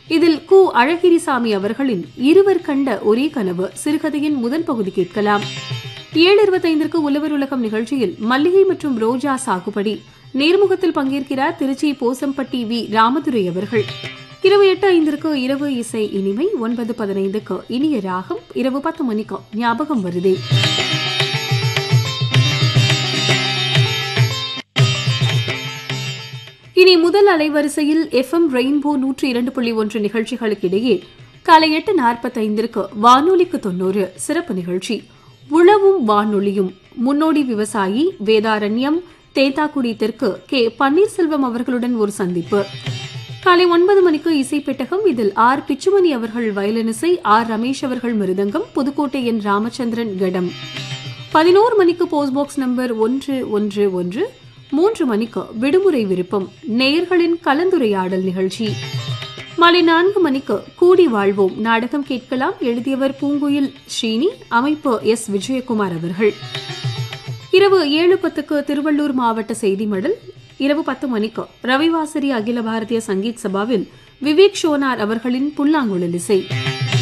இதில் கு அழகிரிசாமி அவர்களின் இருவர் கண்ட ஒரே கனவு சிறுகதையின் முதல் பகுதி கேட்கலாம் ஏழு இருபத்தைந்திற்கு உழவர் உலகம் நிகழ்ச்சியில் மல்லிகை மற்றும் ரோஜா சாகுபடி நேர்முகத்தில் பங்கேற்கிறார் திருச்சி போசம்பட்டி வி ராமதுரை அவர்கள் இரவு எட்டு ஐந்திற்கு இரவு இசை இனிமை ஒன்பது பதினைந்துக்கு இனிய ராகம் இரவு பத்து மணிக்கு ஞாபகம் வருதே இனி முதல் அலைவரிசையில் எஃப்எம் ரெயின்போ நூற்றி இரண்டு புள்ளி ஒன்று நிகழ்ச்சிகளுக்கிடையே காலை எட்டு நாற்பத்தைந்திற்கு வானொலிக்கு தொன்னூறு சிறப்பு நிகழ்ச்சி உழவும் வானொலியும் முன்னோடி விவசாயி வேதாரண்யம் தேத்தாக்குடி தெற்கு கே பன்னீர்செல்வம் அவர்களுடன் ஒரு சந்திப்பு காலை ஒன்பது மணிக்கு இசை பெட்டகம் இதில் ஆர் பிச்சுமணி அவர்கள் வயலினிசை ஆர் ரமேஷ் அவர்கள் மிருதங்கம் புதுக்கோட்டை என் ராமச்சந்திரன் கடம் பதினோரு மணிக்கு போஸ்ட் பாக்ஸ் நம்பர் ஒன்று ஒன்று ஒன்று மூன்று மணிக்கு விடுமுறை விருப்பம் நேயர்களின் கலந்துரையாடல் நிகழ்ச்சி மாலை நான்கு மணிக்கு கூடி வாழ்வோம் நாடகம் கேட்கலாம் எழுதியவர் பூங்குயில் ஸ்ரீனி அமைப்பு எஸ் விஜயகுமார் அவர்கள் இரவு ஏழு பத்துக்கு திருவள்ளூர் மாவட்ட செய்தி மடல் இரவு பத்து மணிக்கு ரவிவாசரி அகில பாரதிய சங்கீத் சபாவில் விவேக் ஷோனார் அவர்களின் புல்லாங்குழல் இசை